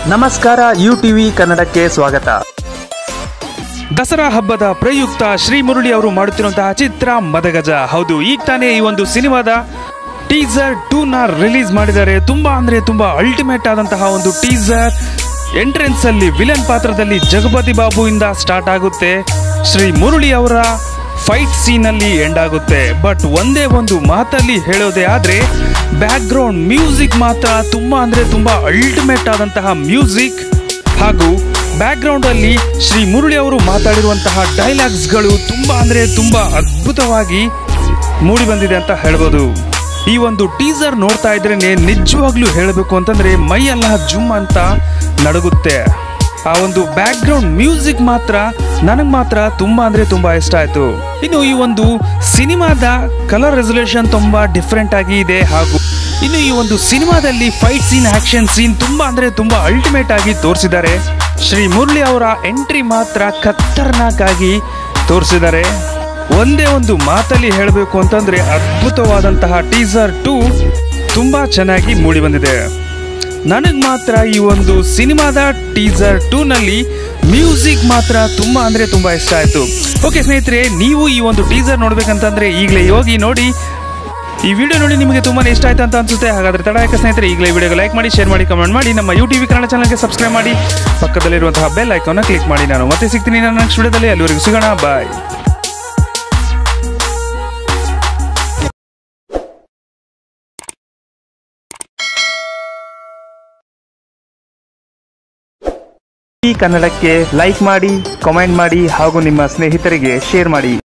ನಮಸ್ಕಾರ you TV ಕನ್ನಡಕ್ಕೆ ಸ್ವಾಗತ ದಸರಾ ಹಬ್ಬದ ಪ್ರಯುಕ್ತ ಶ್ರೀ ಮುರಳಿ ಅವರು ಮಾಡುತ್ತಿರುವಂತಹ ಚಿತ್ರ ಮದಗಜ ಹೌದು ಈಗ ತಾನೇ ಈ ಒಂದು ಸಿನಿಮಾದ ಟೀಸರ್ ಟೂ ನ ರಿಲೀಸ್ ಮಾಡಿದ್ದಾರೆ ತುಂಬಾ ಅಂದ್ರೆ ತುಂಬಾ ಅಲ್ಟಿಮೇಟ್ ಆದಂತಹ ಒಂದು ಟೀಸರ್ ಎಂಟ್ರೆನ್ಸ್ ಅಲ್ಲಿ ವಿಲನ್ ಪಾತ್ರದಲ್ಲಿ ಜಗಪತಿ ಬಾಬು ಇಂದ ಸ್ಟಾರ್ಟ್ ಆಗುತ್ತೆ ಶ್ರೀ ಮುರಳಿ ಅವರ ಫೈಟ್ ಸೀನ್ ಅಲ್ಲಿ ಎಂಡ್ ಆಗುತ್ತೆ ಬಟ್ ಒಂದೇ ಒಂದು ಮಾತಲ್ಲಿ ಹೇಳೋದೇ ಆದ್ರೆ ಬ್ಯಾಕ್ ಗ್ರೌಂಡ್ ಮ್ಯೂಸಿಕ್ ಮಾತ್ರ ತುಂಬಾ ಅಂದ್ರೆ ತುಂಬಾ ಅಲ್ಟಿಮೇಟ್ ಆದಂತಹ ಮ್ಯೂಸಿಕ್ ಹಾಗೂ ಬ್ಯಾಕ್ ಗ್ರೌಂಡ್ ಅಲ್ಲಿ ಶ್ರೀ ಮುರಳಿ ಅವರು ಮಾತಾಡಿರುವಂತಹ ಡೈಲಾಗ್ಸ್ಗಳು ತುಂಬಾ ಅಂದ್ರೆ ತುಂಬಾ ಅದ್ಭುತವಾಗಿ ಮೂಡಿ ಬಂದಿದೆ ಅಂತ ಹೇಳ್ಬೋದು ಈ ಒಂದು ಟೀಸರ್ ನೋಡ್ತಾ ಇದ್ರೇನೆ ನಿಜವಾಗ್ಲೂ ಹೇಳಬೇಕು ಅಂತಂದ್ರೆ ಮೈಯೆಲ್ಲ ಜುಮ್ ಅಂತ ನಡುಗುತ್ತೆ ಆ ಒಂದು ಬ್ಯಾಕ್ ಗ್ರೌಂಡ್ ಮ್ಯೂಸಿಕ್ ಮಾತ್ರ ನನಗೆ ಮಾತ್ರ ತುಂಬಾ ಅಂದ್ರೆ ತುಂಬಾ ಇಷ್ಟ ಆಯ್ತು ಇನ್ನು ಈ ಒಂದು ಸಿನಿಮಾದ ಕಲರ್ ರೆಸೊಲ್ಯೂಷನ್ ತುಂಬಾ ಡಿಫ್ರೆಂಟ್ ಆಗಿ ಇದೆ ಹಾಗೂ ಇನ್ನು ಈ ಒಂದು ಸಿನಿಮಾದಲ್ಲಿ ಫೈಟ್ ಸೀನ್ ಆಕ್ಷನ್ ಸೀನ್ ತುಂಬಾ ಅಂದ್ರೆ ತುಂಬಾ ಅಲ್ಟಿಮೇಟ್ ಆಗಿ ತೋರಿಸಿದ್ದಾರೆ ಶ್ರೀ ಮುರಳಿ ಅವರ ಎಂಟ್ರಿ ಮಾತ್ರ ಖತರ್ನಾಕ್ ಆಗಿ ತೋರಿಸಿದ್ದಾರೆ ಒಂದೇ ಒಂದು ಮಾತಲ್ಲಿ ಹೇಳಬೇಕು ಅಂತಂದ್ರೆ ಅದ್ಭುತವಾದಂತಹ ಟೀಸರ್ ಟು ತುಂಬಾ ಚೆನ್ನಾಗಿ ಮೂಡಿ ಬಂದಿದೆ ನನಗೆ ಮಾತ್ರ ಈ ಒಂದು ಸಿನಿಮಾದ ಟೀಸರ್ ಟೂ ನಲ್ಲಿ ಮ್ಯೂಸಿಕ್ ಮಾತ್ರ ತುಂಬಾ ಅಂದ್ರೆ ತುಂಬಾ ಇಷ್ಟ ಆಯ್ತು ಓಕೆ ಸ್ನೇಹಿತರೆ ನೀವು ಈ ಒಂದು ಟೀಸರ್ ನೋಡ್ಬೇಕಂತಂದ್ರೆ ಈಗಲೇ ಹೋಗಿ ನೋಡಿ ಈ ವಿಡಿಯೋ ನೋಡಿ ನಿಮಗೆ ತುಂಬಾನೇ ಇಷ್ಟ ಆಯ್ತು ಅಂತ ಅನ್ಸುತ್ತೆ ಹಾಗಾದ್ರೆ ತಡ ಯಾಕೆ ಸ್ನೇಹಿತರೆ ಈಗಲೇ ವಿಡಿಯೋಗೆ ಲೈಕ್ ಮಾಡಿ ಶೇರ್ ಮಾಡಿ ಕಮೆಂಟ್ ಮಾಡಿ ನಮ್ಮ ಯು ಟಿವಿ ಕನ್ನಡ ಚಾನಲ್ಗೆ ಸಬ್ಸ್ಕ್ರೈಬ್ ಮಾಡಿ ಪಕ್ಕದಲ್ಲಿರುವಂತಹ ಬೆಲ್ ಐಕಾನ್ನ ಕ್ಲಿಕ್ ಮಾಡಿ ನಾನು ಮತ್ತೆ ಸಿಗ್ತೀನಿ ನನ್ನ ನೆಕ್ಸ್ಟ್ ವಿಡಿಯೋದಲ್ಲಿ ಅಲ್ಲಿವರೆಗೂ ಸಿಗೋಣ ಬಾಯ್ ಈ ಕನ್ನಡಕ್ಕೆ ಲೈಕ್ ಮಾಡಿ ಕಾಮೆಂಟ್ ಮಾಡಿ ಹಾಗೂ ನಿಮ್ಮ ಸ್ನೇಹಿತರಿಗೆ ಶೇರ್ ಮಾಡಿ